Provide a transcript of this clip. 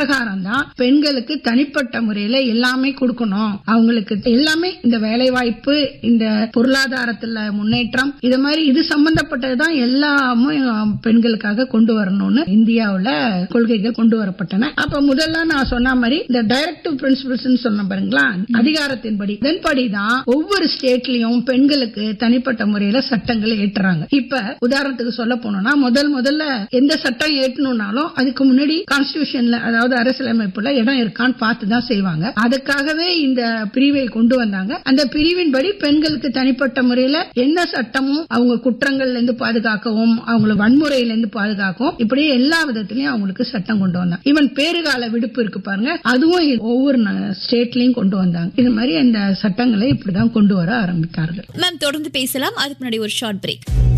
பிரகாரம் தான் பெண்களுக்கு தனிப்பட்ட முறையில எல்லாமே கொடுக்கணும் அவங்களுக்கு எல்லாமே இந்த வேலை வாய்ப்பு இந்த பொருளாதாரத்துல முன்னேற்றம் இது மாதிரி இது சம்பந்தப்பட்டதுதான் எல்லாமே பெண்களுக்காக கொண்டு வரணும்னு இந்தியாவுல கொள்கைகள் கொண்டு வரப்பட்டன அப்ப முதல்ல நான் சொன்ன மாதிரி இந்த டைரக்டிவ் பிரின்சிபல்ஸ் சொன்ன பாருங்களா அதிகாரத்தின்படி இதன்படி தான் ஒவ்வொரு ஸ்டேட்லயும் பெண்களுக்கு தனிப்பட்ட முறையில சட்டங்களை ஏற்றுறாங்க இப்ப உதாரணத்துக்கு சொல்ல போனோம்னா முதல் முதல்ல எந்த சட்டம் ஏற்றணும்னாலும் அதுக்கு முன்னாடி கான்ஸ்டிடியூஷன்ல அதாவது அரசியலமைப்புல இடம் இருக்கான்னு பார்த்து தான் செய்வாங்க அதுக்காகவே இந்த பிரிவை கொண்டு வந்தாங்க அந்த பிரிவின்படி பெண்களுக்கு தனிப்பட்ட முறையில எந்த சட்டமும் அவங்க குற்றங்கள்ல இருந்து பாதுகாக்கவும் அவங்கள வன்முறையில இருந்து பாதுகாக்கவும் இப்படி எல்லா விதத்திலயும் அவங்களுக்கு சட்டம் கொண்டு வந்தாங்க ஈவன் பேறுகால விடுப்பு இருக்கு பாருங்க அதுவும் ஒவ்வொரு ஸ்டேட்லயும் கொண்டு வந்தாங்க இது மாதிரி அந்த சட்டங்களை இப்படிதான் கொண்டு வர ஆரம்பித்தார்கள் மேம் தொடர்ந்து பேசலாம் அதுக்கு முன்னாடி ஒரு ஷார்ட் பிரேக்